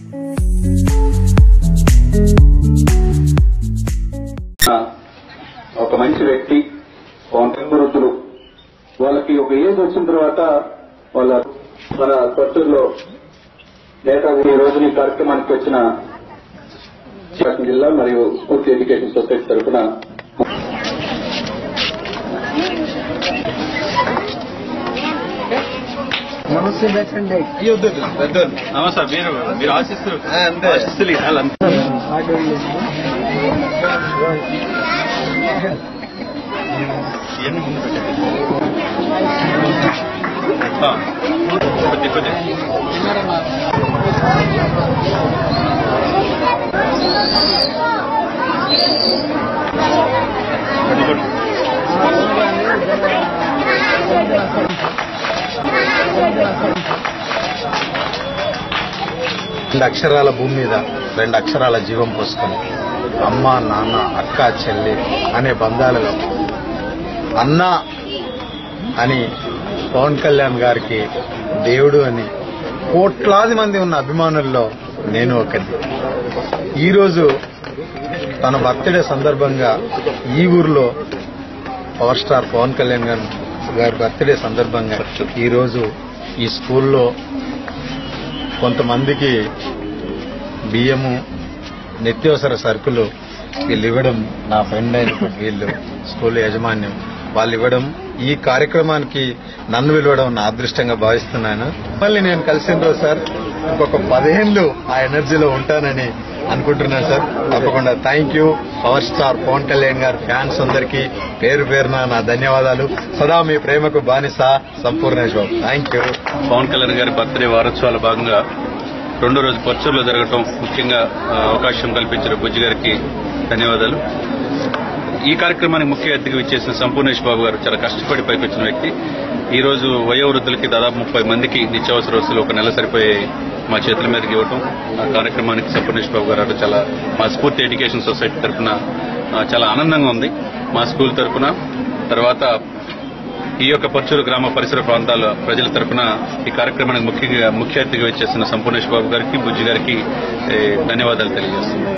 ఒక మంచి వ్యక్తి వృద్ధులు వాళ్ళకి ఒక ఏజ్ వచ్చిన తర్వాత వాళ్ళ మన కొత్తూరులో నేతాజీ ఈ రోజు ఈ కార్యక్రమానికి వచ్చిన శ్రీకాకుళం జిల్లా మరియు స్ఫూర్తి ఎడ్యుకేషన్ సొసైటీ తరఫున నమస్తే బెచ్చండి నమస్తే మీరు మీరు ఆశిస్తులు ఆశిస్తులు ఇవ్వాలంతా ఇవన్నీ ముందు పెట్టండి ఆ, కొద్ది కొద్ది కొద్ది కొద్ది రెండు అక్షరాల భూమి మీద రెండు అక్షరాల జీవం పోసుకొని అమ్మ నాన్న అక్క చెల్లి అనే బంధాలలో అన్న అని పవన్ కళ్యాణ్ గారికి దేవుడు అని కోట్లాది మంది ఉన్న అభిమానుల్లో నేను ఒకటి ఈరోజు తన బర్త్డే సందర్భంగా ఈ ఊర్లో పవర్ స్టార్ పవన్ కళ్యాణ్ గారు గారి బర్త్డే సందర్భంగా ఈరోజు ఈ స్కూల్లో కొంతమందికి బియ్యము నిత్యావసర సరుకులు వీళ్ళు ఇవ్వడం నా ఫ్రెండ్ అయిన వీళ్ళు స్కూల్ యాజమాన్యం వాళ్ళు ఇవ్వడం ఈ కార్యక్రమానికి నన్ను పిలవడం నా అదృష్టంగా భావిస్తున్నాను మళ్ళీ నేను కలిసిన రోజు సార్ ఇంకొక పదేళ్ళు ఆ ఎనర్జీలో ఉంటానని అనుకుంటున్నాను సార్ తప్పకుండా thank you power star Pawan Kalyan garu fans అందరికీ పేరు పేరున నా ధన్యవాదాలు సదా మీ ప్రేమకు బానిస Sampoornesh Babu thank you Pawan Kalyan garu birthday వారోత్సవాల భాగంగా రెండో రోజు పర్చూరులో జరగటం ముఖ్యంగా ఆ, అవకాశం కల్పించిన బుజ్జి గారికి ధన్యవాదాలు ఈ కార్యక్రమానికి ముఖ్య అతిథిగా ఇచ్చేసిన సంపూర్ణేష్ బాబు గారు చాలా కష్టపడి పైకొచ్చిన వ్యక్తి ఈ రోజు వయోవృద్ధులకి దాదాపు ముప్పై మందికి నిత్యావసర వస్తువులు ఒక నెల సరిపోయే మా చేతుల మీదకి ఇవ్వటం ఆ కార్యక్రమానికి సంపూర్ణేష్ బాబు గారు చాలా మా స్ఫూర్తి ఎడ్యుకేషన్ సొసైటీ తరఫున చాలా ఆనందంగా ఉంది మా స్కూల్ తరఫున తర్వాత ఈ యొక్క పర్చూరు గ్రామ పరిసర ప్రాంతాల ప్రజల తరఫున ఈ కార్యక్రమానికి ముఖ్యంగా ముఖ్య అతిథిగా వచ్చేసిన సంపూర్ణేష్ బాబు గారికి బుజ్జి గారికి ఏ, ధన్యవాదాలు తెలియజేస్తున్నాను